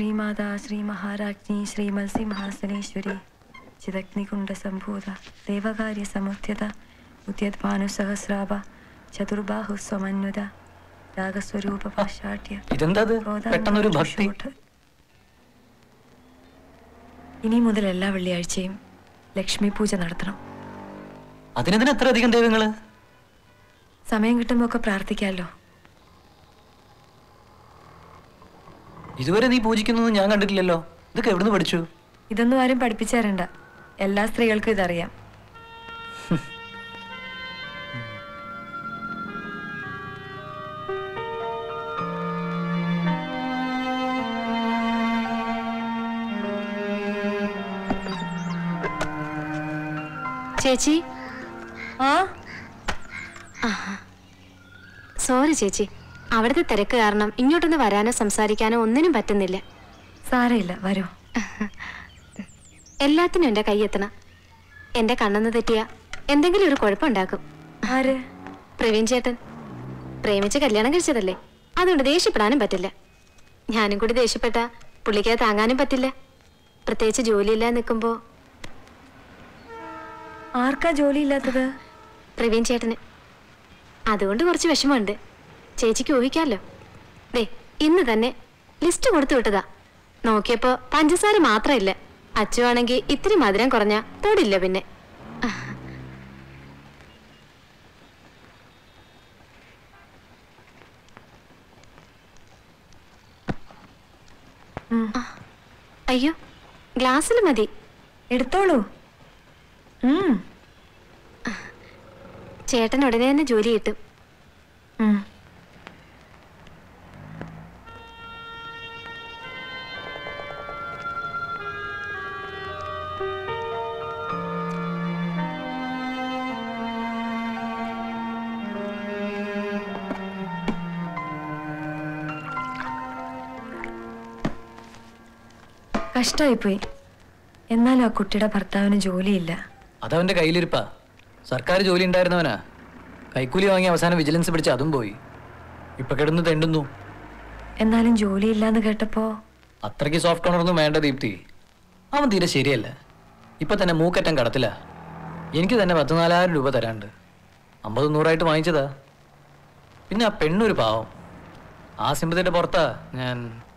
ശ്രീമാതാ ശ്രീ മഹാരാജ്ഞി ശ്രീ മത്സ്യമഹാസനേശ്വരി ചിദഗ്നികുണ്ഡ സംഭൂത ദേവകാര്യ സമുദ്യത ഉദ്യദ്ഭാനു സഹസ്രാഭ ചതുർബാഹു സ്വമന്വത രാഗസ്വരൂപ പാശാഠ്യ ഇതെന്തത് പെട്ടെന്നൊരു ഭക്തി ഇനി മുതൽ എല്ലാ വെള്ളിയാഴ്ചയും ലക്ഷ്മി പൂജ നടത്തണം അതിനെതിന് എത്ര അധികം ദൈവങ്ങള് സമയം കിട്ടുമ്പോൾ ഒക്കെ പ്രാർത്ഥിക്കാമല്ലോ ഇതുവരെ നീ പൂജിക്കുന്നത് ഞാൻ കണ്ടിട്ടില്ലല്ലോ ഇതൊക്കെ എവിടുന്ന് പഠിച്ചു ഇതൊന്നും ആരും പഠിപ്പിച്ചു തരണ്ട എല്ലാ സ്ത്രീകൾക്കും ഇതറിയാം ചേച്ചി ആ സോറി ചേച്ചി അവിടുത്തെ തിരക്ക് കാരണം ഇങ്ങോട്ടൊന്ന് വരാനോ സംസാരിക്കാനോ ഒന്നിനും പറ്റുന്നില്ല സാരമില്ല വരൂ എല്ലാത്തിനും എൻ്റെ കൈയെത്തണം എൻ്റെ കണ്ണെന്ന് തെറ്റിയ എന്തെങ്കിലും ഒരു കുഴപ്പമുണ്ടാക്കും ആര് പ്രവീൺ ചേട്ടൻ പ്രേമിച്ച് കല്യാണം കഴിച്ചതല്ലേ അതുകൊണ്ട് ദേഷ്യപ്പെടാനും പറ്റില്ല ഞാനും കൂടി ദേഷ്യപ്പെട്ട പുള്ളിക്ക് താങ്ങാനും പറ്റില്ല പ്രത്യേകിച്ച് ജോലിയില്ലാതെ നിൽക്കുമ്പോ ആർക്കാ ജോലി ഇല്ലാത്തത് പ്രവീൺ ചേട്ടന് അതുകൊണ്ട് കുറച്ച് വിഷമമുണ്ട് ചേച്ചിക്ക് ഊഹിക്കാമല്ലോ ദേ ഇന്ന് തന്നെ ലിസ്റ്റ് കൊടുത്തു വിട്ടതാ നോക്കിയപ്പോ പഞ്ചസാര മാത്രമില്ല അച്ചുവാണെങ്കിൽ ഇത്തിരി മധുരം കുറഞ്ഞ തൊടില്ല പിന്നെ അയ്യോ ഗ്ലാസ്സിൽ മതി എടുത്തോളൂ ഉം. ചേട്ടൻ ഉടനെ തന്നെ ജോലി കിട്ടും ഉം. കഷ്ടായിപ്പോയി എന്നാലും ആ കുട്ടിയുടെ ഭർത്താവിന് ജോലിയില്ല അതവന്റെ കയ്യിലിരിപ്പാ സർക്കാർ ജോലി ഉണ്ടായിരുന്നവനാ കൈക്കൂലി വാങ്ങി അവസാനം വിജിലൻസ് പിടിച്ച് അതും പോയി ഇപ്പൊ കിടന്ന് തെണ്ടുന്നു എന്നാലും ജോലിയില്ലാന്ന് കേട്ടപ്പോ അത്രയ്ക്ക് സോഫ്റ്റ് കോർണറൊന്നും വേണ്ട ദീപ്തി അവൻ തീരെ ശരിയല്ല ഇപ്പൊ തന്നെ മൂക്കറ്റം കടത്തില്ല എനിക്ക് തന്നെ പത്ത് നാലായിരം രൂപ തരാണ്ട് അമ്പത് നൂറായിട്ട് വാങ്ങിച്ചതാ പിന്നെ ആ പെണ്ണൊരു പാവം ആ സിമ്പതിയുടെ പുറത്താ ഞാൻ